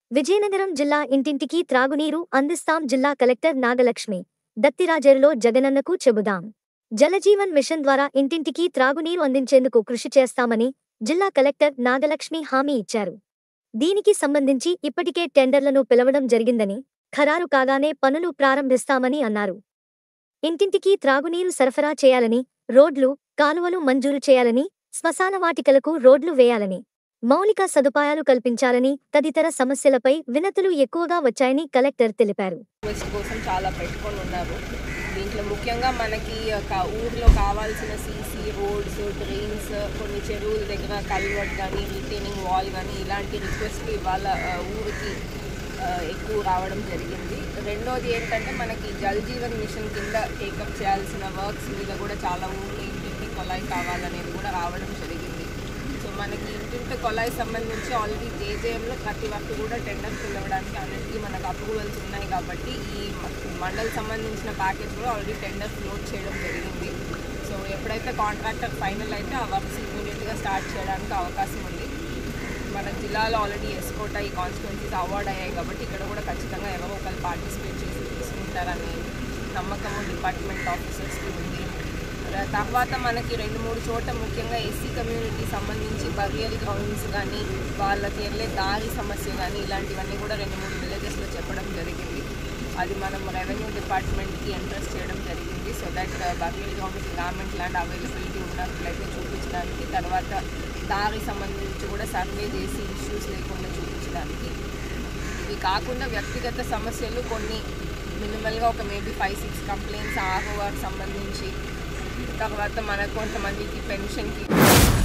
విజయనగరం జిల్లా ఇంటింటికి త్రాగునీరు అందిస్తాం జిల్లా కలెక్టర్ నాగలక్ష్మి దత్తిరాజేరులో జగనన్నకు చెబుదాం జలజీవన్ మిషన్ ద్వారా ఇంటింటికి త్రాగునీరు అందించేందుకు కృషి చేస్తామని జిల్లా కలెక్టర్ నాగలక్ష్మి హామీ ఇచ్చారు దీనికి సంబంధించి ఇప్పటికే టెండర్లను పిలవడం జరిగిందని ఖరారు కాగానే పనులు ప్రారంభిస్తామని అన్నారు ఇంటింటికి త్రాగునీరు సరఫరా చేయాలని రోడ్లు కాలువలు మంజూరు చేయాలని శ్మశాన వాటికలకు రోడ్లు వేయాలని మౌలిక సదుపాయాలు కల్పించాలని తదితర సమస్యలపై వినతులు ఎక్కువగా వచ్చాయని కలెక్టర్ తెలిపారు రిక్వెస్ట్ కోసం చాలా పెట్టుకొని ఉన్నారు దీంట్లో ముఖ్యంగా మనకి ఒక ఊర్లో కావాల్సిన సీసీ రోడ్స్ డ్రైన్స్ కొన్ని చెరువుల దగ్గర కల్వర్ట్ కానీ రిటైనింగ్ వాల్ కానీ ఇలాంటి రిక్వెస్ట్లు ఇవాళ ఆ, ఊరికి ఆ, ఎక్కువ రావడం జరిగింది రెండోది ఏంటంటే మనకి జల్ జీవన్ మిషన్ కింద టేకప్ చేయాల్సిన వర్క్స్ మీద కూడా చాలా ఊర్లు ఇంటింటి కొలాయి కావాలనేది కూడా రావడం జరిగింది సో మనకి ఇంటింటి కొలాయి సంబంధించి ఆల్రెడీ జేజేఎంలో ప్రతి వరకు కూడా టెండర్స్ పిలవడానికి అన్నిటికీ మనకు అప్రూవల్స్ ఉన్నాయి కాబట్టి ఈ మ- మండల్ సంబంధించిన ప్యాకేజ్ కూడా ఆల్రెడీ టెండర్ ఫ్లోట్ చేయడం జరిగింది సో ఎప్పుడైతే కాంట్రాక్టర్ ఫైనల్ అయితే ఆ వర్క్స్ ఇమీడియట్గా స్టార్ట్ చేయడానికి అవకాశం ఉంది మన జిల్లాలో ఆల్రెడీ ఎస్కోట్ అయ్యి కాన్స్టిట్యున్సీస్ అవార్డ్ అయ్యాయి కాబట్టి ఇక్కడ కూడా ఖచ్చితంగా ఎవరో ఒకరు పార్టిసిపేట్ చేసి తీసుకుంటారని నమ్మకము డిపార్ట్మెంట్ ఆఫీసర్స్కి ఉంది ర- తర్వాత మనకి రెండు మూడు చోట్ల ముఖ్యంగా ఎస్సీ కమ్యూనిటీ సంబంధించి బరియల్ గ్రౌండ్స్ కానీ వాళ్ళకి వెళ్ళే దారి సమస్య కానీ ఇలాంటివన్నీ కూడా రెండు మూడు విలేజెస్లో చెప్పడం జరిగింది అది మనం రెవెన్యూ డిపార్ట్మెంట్కి ఎంట్రెస్ట్ చేయడం జరిగింది so that burial grounds government land availability ఉన్నట్లయితే చూపించడానికి తర్వాత దారి సంబంధించి కూడా సర్వే చేసి ఇష్యూస్ లేకుండా చూపించడానికి ఇవి కాకుండా వ్యక్తిగత సమస్యలు కొన్ని మినిమల్గా ఒక maybe five six complaints ROR సంబంధించి తర్వాత మన కొంతమందికి పెన్షన్కి